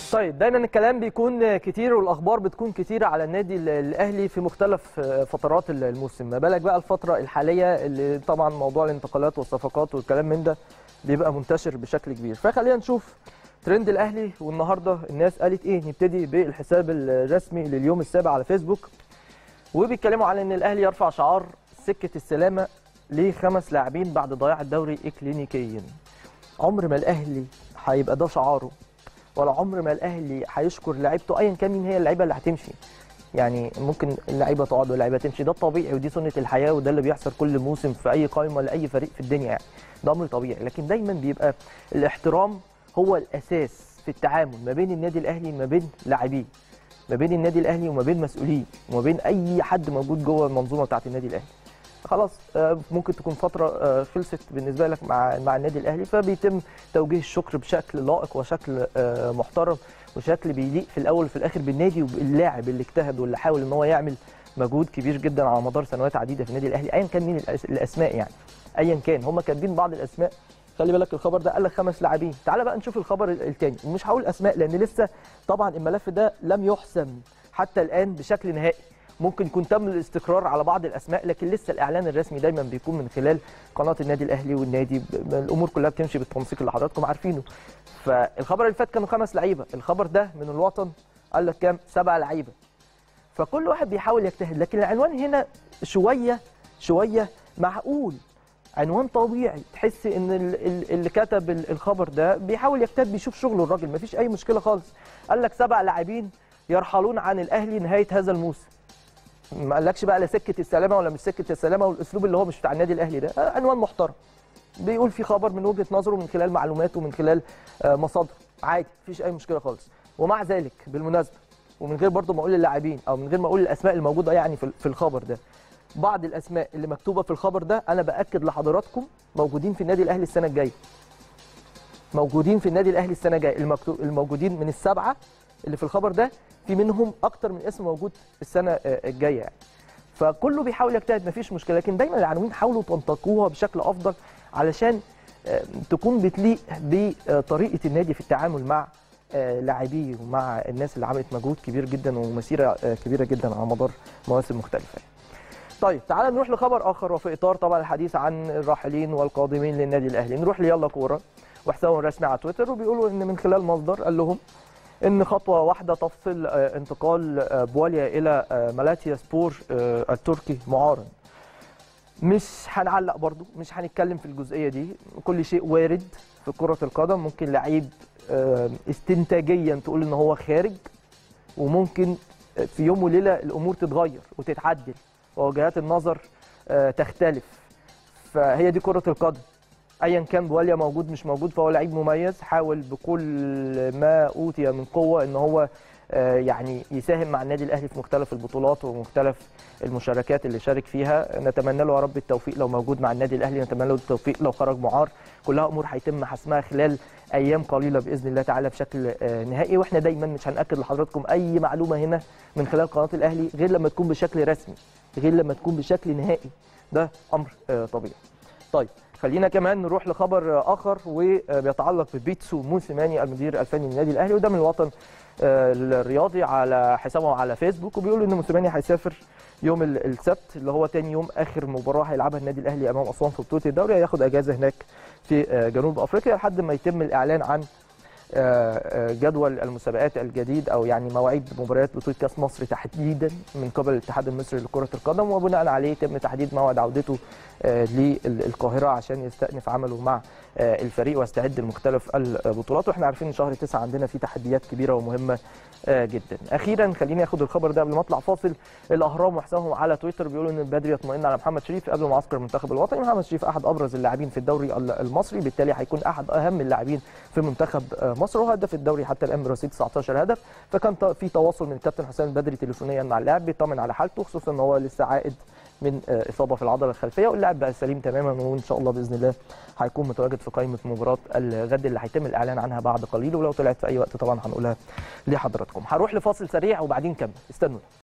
طيب دايما الكلام بيكون كتير والاخبار بتكون كتيره على النادي الاهلي في مختلف فترات الموسم ما بالك بقى الفتره الحاليه اللي طبعا موضوع الانتقالات والصفقات والكلام من ده بيبقى منتشر بشكل كبير فخلينا نشوف ترند الاهلي والنهارده الناس قالت ايه نبتدي بالحساب الرسمي لليوم السابع على فيسبوك وبيتكلموا على ان الاهلي يرفع شعار سكه السلامه لخمس لاعبين بعد ضياع الدوري اكلينيكيا عمر ما الاهلي هيبقى ده شعاره ولا عمر ما الاهلي هيشكر لعيبته ايا كان مين هي اللعيبه اللي هتمشي يعني ممكن اللعيبه تقعد واللعيبه تمشي ده الطبيعي ودي سنه الحياه وده اللي بيحصل كل موسم في اي قائمه لاي فريق في الدنيا يعني ده امر طبيعي لكن دايما بيبقى الاحترام هو الاساس في التعامل ما بين النادي الاهلي وما بين لاعبيه ما بين النادي الاهلي وما بين مسؤوليه وما بين اي حد موجود جوه المنظومه بتاعه النادي الاهلي خلاص ممكن تكون فتره خلصت بالنسبه لك مع مع النادي الاهلي فبيتم توجيه الشكر بشكل لائق وشكل محترم وشكل بيليق في الاول وفي الاخر بالنادي وباللاعب اللي اجتهد واللي حاول ان هو يعمل مجهود كبير جدا على مدار سنوات عديده في النادي الاهلي ايا كان مين الاسماء يعني ايا كان هم كاتبين بعض الاسماء خلي بالك الخبر ده قال لك خمس لاعبين تعال بقى نشوف الخبر الثاني ومش هقول اسماء لان لسه طبعا الملف ده لم يحسم حتى الان بشكل نهائي ممكن يكون تم الاستقرار على بعض الاسماء لكن لسه الاعلان الرسمي دايما بيكون من خلال قناه النادي الاهلي والنادي الامور كلها بتمشي بالتنسيق اللي حضراتكم عارفينه فالخبر اللي فات كانوا خمس لعيبه الخبر ده من الوطن قال لك كام سبع لعيبه فكل واحد بيحاول يجتهد لكن العنوان هنا شويه شويه معقول عنوان طبيعي تحس ان اللي كتب الخبر ده بيحاول يجتهد بيشوف شغله الراجل مفيش اي مشكله خالص قال لك سبع لاعبين يرحلون عن الاهلي نهايه هذا الموسم ما قالكش بقى لا سكه السلامه ولا مش سكه السلامه والاسلوب اللي هو مش بتاع النادي الاهلي ده عنوان محترم بيقول في خبر من وجهه نظره من خلال معلوماته من خلال مصادره عادي مفيش اي مشكله خالص ومع ذلك بالمناسبه ومن غير برضه ما اقول اللاعبين او من غير ما اقول الاسماء الموجوده يعني في الخبر ده بعض الاسماء اللي مكتوبه في الخبر ده انا باكد لحضراتكم موجودين في النادي الاهلي السنه الجايه موجودين في النادي الاهلي السنه الجايه الموجودين من السبعه اللي في الخبر ده في منهم اكتر من اسم موجود السنه الجايه يعني فكله بيحاول يجتهد مفيش مشكله لكن دايما العناوين حاولوا تنتقوها بشكل افضل علشان تكون بتليق بطريقه النادي في التعامل مع لاعبيه ومع الناس اللي عملت مجهود كبير جدا ومسيره كبيره جدا على مدار مواسم مختلفه طيب تعال نروح لخبر اخر وفي اطار طبعا الحديث عن الراحلين والقادمين للنادي الاهلي نروح ليلا كوره وحسابهم الرسمي على تويتر وبيقولوا ان من خلال مصدر قال لهم ان خطوه واحده تفصل انتقال بواليا الى مالاتيا سبور التركي معارا مش هنعلق برضو مش هنتكلم في الجزئيه دي كل شيء وارد في كره القدم ممكن لعيب استنتاجيا تقول ان هو خارج وممكن في يوم وليله الامور تتغير وتتعدل ووجهات النظر تختلف فهي دي كره القدم ايا كان بواليا موجود مش موجود فهو لعيب مميز حاول بكل ما اوتي من قوه ان هو يعني يساهم مع النادي الاهلي في مختلف البطولات ومختلف المشاركات اللي شارك فيها نتمنى له يا رب التوفيق لو موجود مع النادي الاهلي نتمنى له التوفيق لو خرج معار كلها امور هيتم حسمها خلال ايام قليله باذن الله تعالى بشكل نهائي واحنا دايما مش هناكد لحضراتكم اي معلومه هنا من خلال قناه الاهلي غير لما تكون بشكل رسمي غير لما تكون بشكل نهائي ده امر طبيعي طيب خلينا كمان نروح لخبر اخر وبيتعلق ببيتسو موسيماني المدير الفني للنادي الاهلي وده من الوطن الرياضي على حسابه على فيسبوك وبيقولوا ان موسيماني هيسافر يوم السبت اللي هو تاني يوم اخر مباراه هيلعبها النادي الاهلي امام اسوان في بطوله الدوري هياخد اجازه هناك في جنوب افريقيا لحد ما يتم الاعلان عن جدول المسابقات الجديد او يعني مواعيد مباريات بطوله كاس مصر تحديدا من قبل الاتحاد المصري لكره القدم وبناء عليه يتم تحديد موعد عودته للقاهره عشان يستأنف عمله مع الفريق ويستعد لمختلف البطولات واحنا عارفين ان شهر 9 عندنا فيه تحديات كبيره ومهمه جدا اخيرا خليني اخد الخبر ده قبل ما اطلع فاصل الاهرام وحسابهم على تويتر بيقولوا ان البدري يطمئن على محمد شريف قبل معسكر المنتخب الوطني محمد شريف احد ابرز اللاعبين في الدوري المصري بالتالي هيكون احد اهم اللاعبين في منتخب مصر وهدف الدوري حتى الان برصيد 19 هدف فكان في تواصل من الكابتن حسام البدري تليفونيا مع اللاعب بيطمن على حالته خصوصا ان هو لسه عائد من اصابه في العضله الخلفيه واللاعب بقى سليم تماما وان شاء الله باذن الله هيكون متواجد في قائمه مباراه الغد اللي هيتم الاعلان عنها بعد قليل ولو طلعت في اي وقت طبعا هنقولها لحضراتكم هروح لفاصل سريع وبعدين نكمل استنونا